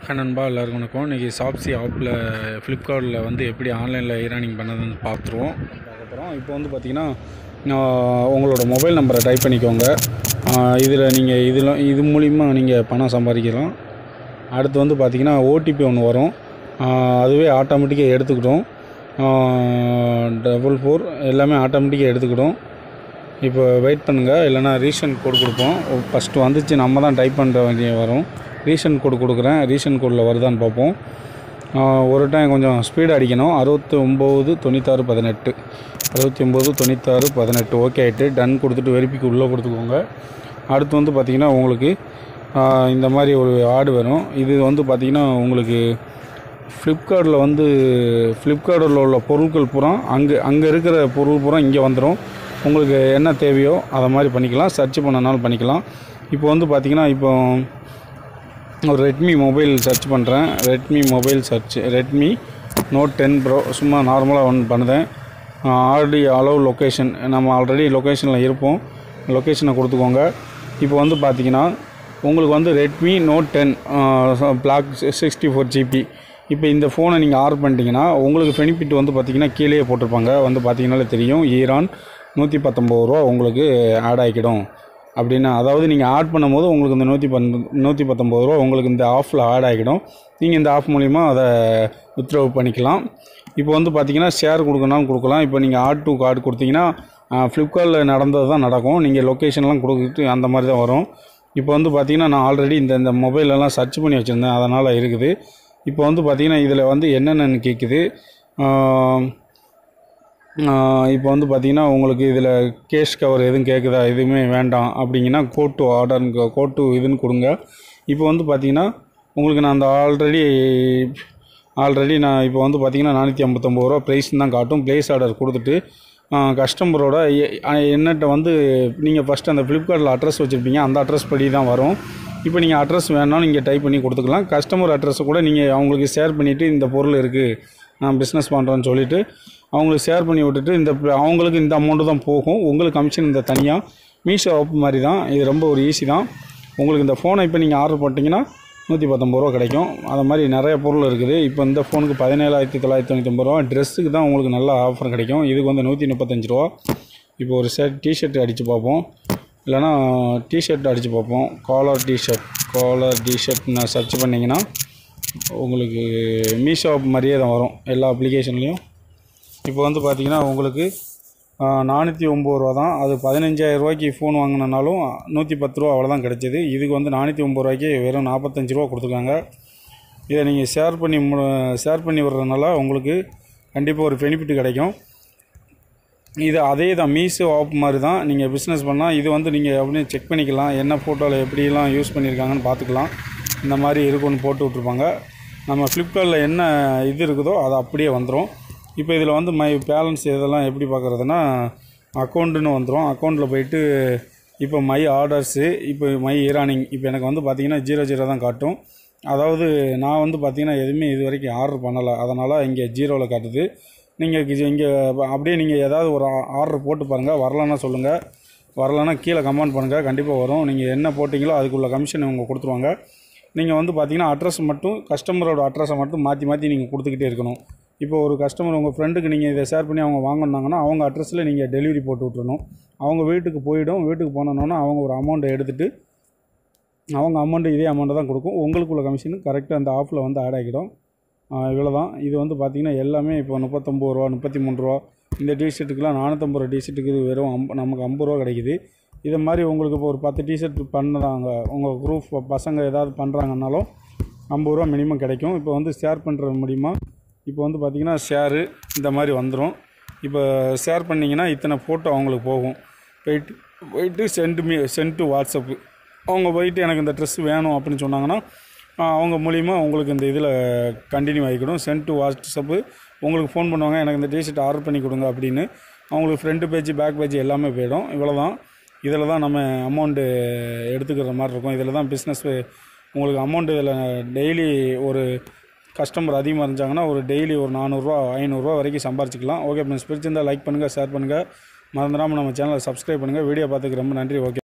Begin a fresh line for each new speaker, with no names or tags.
hi நண்பா எல்லாருக்கும் வணக்கம் இன்றைக்கி ஷாப்ஸி ஆப்பில் ஃப்ளிப்கார்ட்டில் வந்து எப்படி ஆன்லைனில் ஈரானிங் பண்ணதுன்னு பார்த்துருவோம் பார்க்க போகிறோம் இப்போ வந்து பார்த்திங்கன்னா நான் உங்களோட மொபைல் நம்பரை டைப் பண்ணிக்கோங்க இதில் நீங்கள் இதில் இது மூலிமா நீங்கள் பணம் சம்பாதிக்கலாம் அடுத்து வந்து பார்த்திங்கன்னா ஓடிபி ஒன்று வரும் ஆஹ் அதுவே ஆட்டோமேட்டிக்காக எடுத்துக்கிட்டோம் டபுள் ஃபோர் எல்லாமே ஆட்டோமேட்டிக்காக எடுத்துக்கிட்டோம் இப்போ வெயிட் பண்ணுங்கள் இல்லைனா ரீசன் கோட் கொடுப்போம் ஃபஸ்ட்டு வந்துச்சு நம்ம தான் டைப் பண்ணுற வேண்டிய வரும் ரீசன் கோட் கொடுக்குறேன் ரீசன் கோடில் வருதான்னு பார்ப்போம் ஆஹ் ஒரு டைம் கொஞ்சம் ஸ்பீடு அடிக்கணும் அறுபத்தி ஒம்பது தொண்ணூத்தாறு பதினெட்டு அறுபத்தி ஒம்பது தொண்ணூத்தாறு பதினெட்டு ஓகே ஆகிட்டு டன் கொடுத்துட்டு வெரிஃபிக்கு உள்ளே கொடுத்துக்கோங்க அடுத்து வந்து பார்த்திங்கன்னா உங்களுக்கு ஆஹ் இந்த மாதிரி ஒரு ஆடு வரும் இது வந்து பார்த்திங்கன்னா உங்களுக்கு ஃப்ளிப்கார்ட்டில் வந்து ஃப்ளிப்கார்ட்டில் உள்ள பொருட்கள் பூரா அங்கே அங்கே இருக்கிற பொருள் பூரா இங்கே வந்துடும் உங்களுக்கு என்ன தேவையோ அதை மாதிரி பண்ணிக்கலாம் சர்ச் பண்ணனாலும் பண்ணிக்கலாம் இப்போ வந்து பார்த்திங்கன்னா இப்போ ஒரு ரெட்மி மொபைல் சர்ச் பண்ணுறேன் Redmi mobile search Redmi note ten pro சும்மா நார்மலாக ஒன்று பண்ணுறேன் ஆல்ரெடி அலோவ் லொக்கேஷன் நம்ம ஆல்ரெடி லொக்கேஷனில் இருப்போம் லொக்கேஷனை கொடுத்துக்கோங்க இப்போ வந்து பார்த்தீங்கன்னா உங்களுக்கு வந்து Redmi note ten black sixty four GB இப்போ இந்த ஃபோனை நீங்கள் ஆர்டர் பண்ணிட்டீங்கன்னா உங்களுக்கு பெனிஃபிட் வந்து பார்த்தீங்கன்னா கீழே போட்டிருப்பாங்க வந்து பார்த்தீங்கன்னாலே தெரியும் ஈரான் நூற்றி பத்தொம்பது ரூபா உங்களுக்கு ஆட் ஆகிக்கிடும் அப்படின்னு அதாவது நீங்கள் ஆட் பண்ணும்போது உங்களுக்கு இந்த நூற்றி பன் நூற்றி பத்தொம்பது ரூபா உங்களுக்கு இந்த ஆஃபில் ஆட் ஆகிடும் நீங்கள் இந்த ஆஃப் மூலிமா அதை வித்ட்ரா பண்ணிக்கலாம் இப்போ வந்து பார்த்தீங்கன்னா ஷேர் கொடுக்கணும்னாலும் கொடுக்கலாம் இப்போ நீங்கள் ஆட் டு கார்டு கொடுத்தீங்கன்னா ஃப்ளிப்கார்ட்டில் நடந்தது தான் நடக்கும் நீங்கள் லொக்கேஷன்லாம் கொடுத்துட்டு அந்த மாதிரி தான் வரும் இப்போ வந்து பார்த்தீங்கன்னா நான் ஆல்ரெடி இந்த இந்த மொபைலெல்லாம் சர்ச் பண்ணி வச்சுருந்தேன் அதனால் இருக்குது இப்போ வந்து பார்த்தீங்கன்னா இதில் வந்து என்னென்னு கேட்குது இப்போ வந்து பார்த்தீங்கன்னா உங்களுக்கு இதில் கேஷ் கவர் எதுவும் கேட்குதா எதுவுமே வேண்டாம் அப்படிங்கன்னா கோட்டு ஆர்டர் கோட்டு இதுன்னு கொடுங்க இப்போ வந்து பார்த்தீங்கன்னா உங்களுக்கு நான் அந்த ஆல்ரெடி ஆல்ரெடி நான் இப்போ வந்து பார்த்தீங்கன்னா நானூற்றி ஐம்பத்தொம்பது ரூபா ப்ரைஸ் தான் காட்டும் ப்ளேஸ் ஆர்டர் கொடுத்துட்டு கஸ்டமரோட என்னட்ட வந்து நீங்கள் ஃபஸ்ட்டு அந்த ஃப்ளிப்கார்ட்டில் அட்ரஸ் வச்சுருப்பீங்க அந்த அட்ரஸ் படி தான் வரும் இப்போ நீங்கள் அட்ரஸ் வேணாலும் நீங்கள் டைப் பண்ணி கொடுத்துக்கலாம் கஸ்டமர் அட்ரஸை கூட நீங்கள் அவங்களுக்கு ஷேர் பண்ணிவிட்டு இந்த பொருள் இருக்குது நான் பிஸ்னஸ் பண்ணுறேன்னு சொல்லிவிட்டு அவங்களுக்கு ஷேர் பண்ணி விட்டுட்டு இந்த அவங்களுக்கு இந்த அமௌண்ட்டு தான் போகும் உங்களுக்கு கமிஷன் இந்த தனியாக மீஷோ ஆப் மாதிரி தான் இது ரொம்ப ஒரு ஈஸி தான் உங்களுக்கு இந்த ஃபோனை இப்போ நீங்கள் ஆர்டர் போட்டிங்கன்னா நூற்றி பத்தொம்பது ரூபா கிடைக்கும் அது மாதிரி நிறைய பொருள் இருக்குது இப்போ இந்த ஃபோனுக்கு பதினேழாயிரத்தி தொள்ளாயிரத்தி தொண்ணூத்தொம்பது ரூபா ட்ரெஸ்ஸுக்கு தான் உங்களுக்கு நல்ல ஆஃபர் கிடைக்கும் இதுக்கு வந்து நூற்றி முப்பத்தஞ்சு ரூபா இப்போ ஒரு ஷர்ட் டிஷர்ட் அடித்து பார்ப்போம் இல்லைனா டிஷர்ட் அடித்து பார்ப்போம் காலர் டிஷர்ட் காலர் டிஷர்ட் நான் சர்ச் பண்ணிங்கன்னா உங்களுக்கு மீஷோ ஆப் மாதிரியே தான் வரும் எல்லா அப்ளிகேஷன்லேயும் இப்போ வந்து பார்த்தீங்கன்னா உங்களுக்கு நானூற்றி ஒம்பது ரூபா தான் அது பதினஞ்சாயிரம் ரூபாய்க்கு ஃபோன் வாங்கினாலும் நூற்றி பத்து ரூபா அவ்வளோதான் கிடைச்சிது இதுக்கு வந்து நானூற்றி ஒம்பது ரூபாய்க்கு வெறும் நாற்பத்தஞ்சு ரூபா கொடுத்துருக்காங்க இதை நீங்கள் ஷேர் பண்ணி மு ஷேர் பண்ணி விடுறதுனால உங்களுக்கு கண்டிப்பாக ஒரு பெனிஃபிட் கிடைக்கும் இது அதே தான் மீஷோ ஆப் மாதிரி தான் நீங்கள் பிஸ்னஸ் பண்ணால் இது வந்து நீங்கள் அப்படியே செக் பண்ணிக்கலாம் என்ன ஃபோட்டோவில் எப்படிலாம் யூஸ் பண்ணியிருக்காங்கன்னு பார்த்துக்கலாம் இந்த மாதிரி இருக்குன்னு போட்டு விட்ருப்பாங்க நம்ம ஃப்ளிப்கார்ட்டில் என்ன இது இருக்குதோ அது அப்படியே வந்துடும் இப்போ இதில் வந்து மை பேலன்ஸ் இதெல்லாம் எப்படி பார்க்குறதுனா அக்கௌண்ட்டுன்னு வந்துடும் அக்கௌண்ட்டில் போயிட்டு இப்போ மை ஆர்டர்ஸு இப்போ மை ஈரானிங் இப்போ எனக்கு வந்து பார்த்திங்கன்னா ஜீரோ ஜீரோ தான் காட்டும் அதாவது நான் வந்து பார்த்திங்கன்னா எதுவுமே இது வரைக்கும் ஆர்டர் பண்ணலை அதனால் இங்கே ஜீரோவில் காட்டுது நீங்கள் இங்கே அப்படியே நீங்கள் ஏதாவது ஒரு ஆர்டர் போட்டு பாருங்கள் வரலன்னா சொல்லுங்கள் வரலன்னா கீழே கமெண்ட் பண்ணுங்கள் கண்டிப்பாக வரும் நீங்கள் என்ன போட்டிங்களோ அதுக்குள்ள கமிஷன் இவங்க கொடுத்துருவாங்க நீங்கள் வந்து பார்த்தீங்கன்னா அட்ரஸ் மட்டும் கஸ்டமரோட அட்ரஸை மட்டும் மாற்றி மாற்றி நீங்கள் கொடுத்துக்கிட்டே இருக்கணும் இப்போ ஒரு கஸ்டமர் உங்கள் ஃப்ரெண்டுக்கு நீங்கள் இதை ஷேர் பண்ணி அவங்க வாங்கினாங்கன்னா அவங்க அட்ரஸில் நீங்கள் டெலிவரி போட்டு விட்றணும் அவங்க வீட்டுக்கு போயிடும் வீட்டுக்கு போனோன்னா அவங்க ஒரு அமௌண்ட்டை எடுத்துகிட்டு அவங்க அமௌண்ட்டு இதே அமௌண்ட்டை தான் கொடுக்கும் உங்களுக்குள்ள கமிஷன் கரெக்டாக அந்த ஆஃபில் வந்து ஆட் ஆகிடும் இவ்வளோ தான் இது வந்து பார்த்திங்கன்னா எல்லாமே இப்போ முப்பத்தொம்பது ரூபா முப்பத்தி மூணு ரூபா இந்த டிஷர்ட்டுக்கெலாம் நானூற்றம்பது ரூபா டிஷர்ட்டுக்கு இது வெறும் அம்ப நமக்கு ஐம்பது ரூபா கிடைக்குது இதை மாதிரி உங்களுக்கு இப்போ ஒரு பத்து டிஷர்ட் பண்ணுறாங்க உங்கள் குரூப் பசங்க ஏதாவது பண்ணுறாங்கன்னாலும் ஐம்பது ரூபா மினிமம் கிடைக்கும் இப்போ வந்து ஷேர் பண்ணுறது மூலிமா இப்போ வந்து பார்த்திங்கன்னா ஷேரு இந்த மாதிரி வந்துடும் இப்போ ஷேர் பண்ணிங்கன்னா இத்தனை ஃபோட்டோ அவங்களுக்கு போகும் போயிட்டு போயிட்டு send me send to WhatsApp அவங்க போயிட்டு எனக்கு இந்த ட்ரெஸ் வேணும் அப்படின்னு சொன்னாங்கன்னா அவங்க மூலிமா உங்களுக்கு இந்த இதில் கண்டினியூ ஆகிக்கிடும் சென்ட் டு வாட்ஸ்அப்பு உங்களுக்கு ஃபோன் பண்ணுவாங்க எனக்கு இந்த டிஷர்ட் ஆர்டர் பண்ணி கொடுங்க அப்படின்னு அவங்களுக்கு ஃப்ரண்ட் பேஜ் பேக் பேஜ் எல்லாமே போயிடும் இவ்வளோ தான் இதில் தான் நம்ம அமௌண்ட்டு எடுத்துக்கிற மாதிரி இருக்கும் இதில் தான் பிஸ்னஸ் உங்களுக்கு அமௌண்ட்டு இதில் டெய்லி ஒரு கஸ்டமர் அதிகமாக இருந்தாங்கன்னா ஒரு டெய்லி ஒரு நானூறுரூவா ஐநூறுரூவா வரைக்கும் சம்பாரிச்சிக்கலாம் ஓகே ஃப்ரெண்ட்ஸ் பிடிச்சிருந்தால் லைக் பண்ணுங்கள் ஷேர் பண்ணுங்கள் மறந்துடாமல் நம்ம சேனலை சப்ஸ்கிரைப் பண்ணுங்கள் வீடியோ பார்த்துக்கு ரொம்ப நன்றி ஓகே